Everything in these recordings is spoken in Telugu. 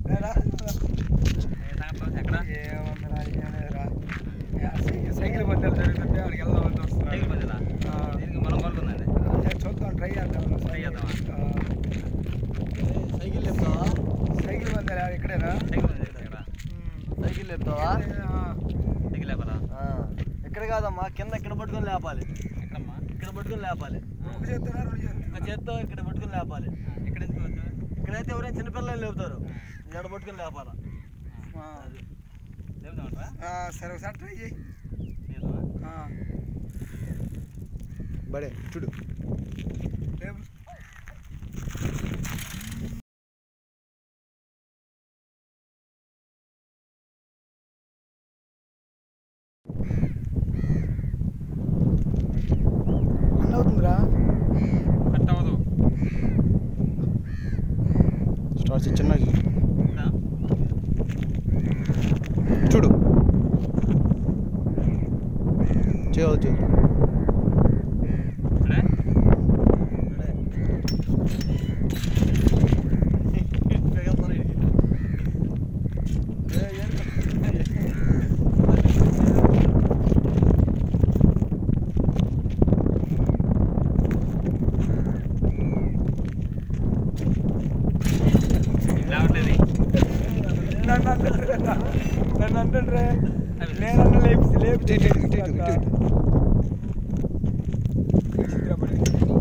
రా, ఎక్కడ ఏముందిరా, ఏం లేదురా. ఏ, సై- సైకిల్ పందాలు జరుగుతుంటే అక్కడికి వెళ్దామని చూస్తున్నాను. సైకిల్ పందిలా ఆ. దీనికి మనం కొనుక్కుందండి ఏ, చూద్దాం ట్రై చేద్దాం Try చేద్దామా? ఆ, సైకిల్ చెప్తావా సైకిల్ పందాలు ఇక్కడేనా సైకిల్ పంది ఇక్కడ సైకిల్ చెప్తావా ఆ, సైకిల్ లేపరా ఎక్కడ కాదమ్మా కింద ఇక్కడ పట్టుకొని లేపాలి ఎక్కడమ్మా ఇక్కడ పట్టుకొని లేపాలి ఒక చేత్తోనా, రెండు చేత్తోనా? ఒక చేత్తో ఇక్కడ పట్టుకొని లేపాలి ఇక్కడ ఎందుకు వచ్చావు? ఇక్కడైతే ఎవరైనా చిన్నపిల్లలు లేపుతారు ఇక్కడ పట్టుకొని లేపాలా ఆ, లేపుదామంటావా? ఆ, సరే ఒకసారి ట్రై చేయి లేపుదామా? ఆ, బడే చూడు లేపు. అన్న అవుతుందిరా కట్ అవ్వదు స్టార్ట్ చిన్న ఇక్కడ? చూడు చేయవచ్చు ఇక్కడే? ఇలా ఉంటుంది నన్ను అంటుండ్రే అన్న. నన్ను అంటుండ్రే అవి నేనన్న లేపి లేపి ఇటు, ఇటు, ఇటు, ఇటు, ఇటు. చిత్రపడి.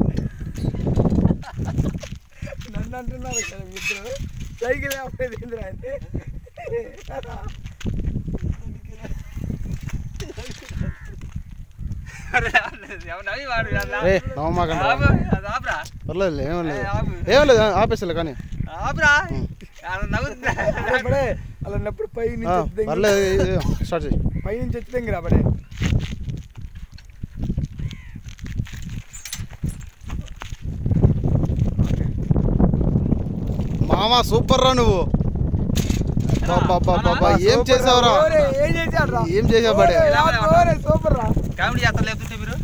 నన్ను అంటున్నారు కదా మిత్రులు సైకిల్ ఆపేది ఏందిరా అంటే అరే, ఎవరు నవ్వి వాడు అలా. ఏ నమ్మకండి ఆపు, అది ఆపురా. పర్లేదు ఏం లేదు ఏ, ఆపు. ఏం లేదు ఆపేసలే కానీ ఆపురా. అది నవ్వుతుందా? పడే అలా ఉన్నప్పుడు పై ఆ, నుంచి ఎత్తుదంగి- పర్లేదు స్టార్ట్ చేయి పై నుంచి ఎత్తుదంగి రా పడే మామ సూపర్ రా నువ్వు బాబా ఏం చేసావురా ఓరే, ఏం చేశాడు రా ఏం చేసావు బడే ఓరే, ఓరే, సూపర్ రా కామెడీ చేస్తారు లేపుతుంటే మీరు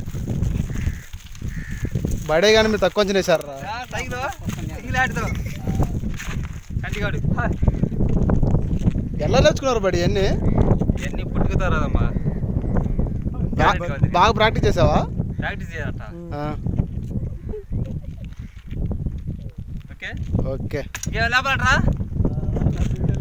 బడే కానీ మీరు తక్కువ చేశారు రా ఆ, సైకిల్ సైకిల్ ఆడుతావు కంటిగాడు ఎలా నేర్చుకున్నారు బడి అన్ని ఇవన్నీ పుట్టుకుతారదమ్మా బాగా ప్రాక్టీస్ చేసావా ప్రాక్టీస్ చేయాలట ఆ, ఓకే ఓకే ఇంకేం లేపాలట్రా